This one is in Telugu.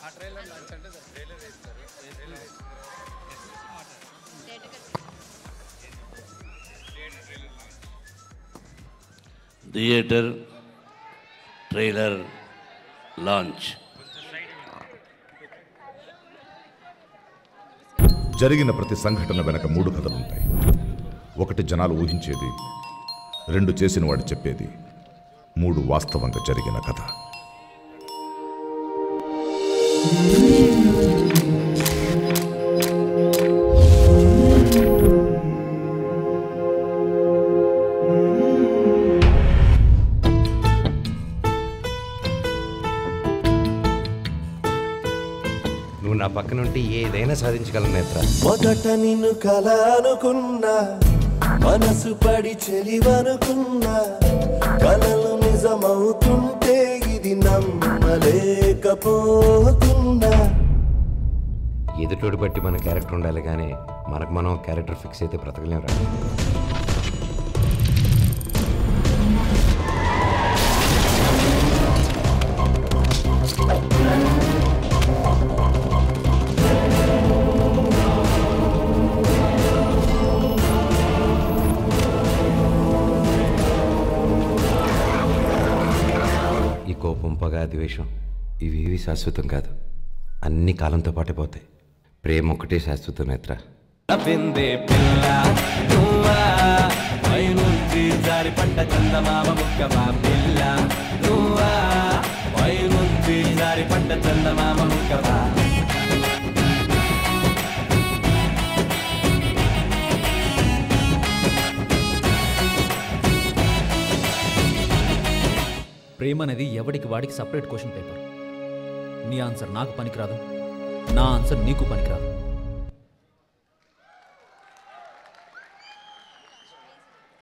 థియేటర్ ట్రైలర్ లాంచ్ జరిగిన ప్రతి సంఘటన వెనక మూడు కథలుంటాయి ఒకటి జనాలు ఊహించేది రెండు చేసిన వాడు చెప్పేది మూడు వాస్తవంగా జరిగిన కథ నువ్వు నా పక్కన ఉంటే ఏదైనా సాధించగలను నేత్ర మొదట నిన్ను కల అనుకున్నా మనసు పడి చెలివనుకున్నా కలలు నిజమవుతుంటే ఇది నమ్మలేకపోతున్నా ఎదుటోడు బట్టి మన క్యారెక్టర్ ఉండాలి కానీ మనకు మనం క్యారెక్టర్ ఫిక్స్ అయితే బ్రతకలేం రా ఈ కోపం పగ ద్వేషం ఇవి ఏవి శాశ్వతం కాదు అన్ని కాలంతో పాటే పోతాయి ప్రేమ ఒకటే శాశ్వతం నేత్ర నవ్విందే పిల్ల నువ్వా పైనుంచి జారి పడ్డ చందమామ ముక్కవా పిల్ల నువ్వా పైనుంచి జారి పడ్డ చందమామ ముక్కవా ప్రేమ అనేది ఎవడికి వాడికి సపరేట్ క్వశ్చన్ పేపర్ నీ ఆన్సర్ నాకు పనికిరాదు నా ఆన్సర్ నీకు పనికిరాదు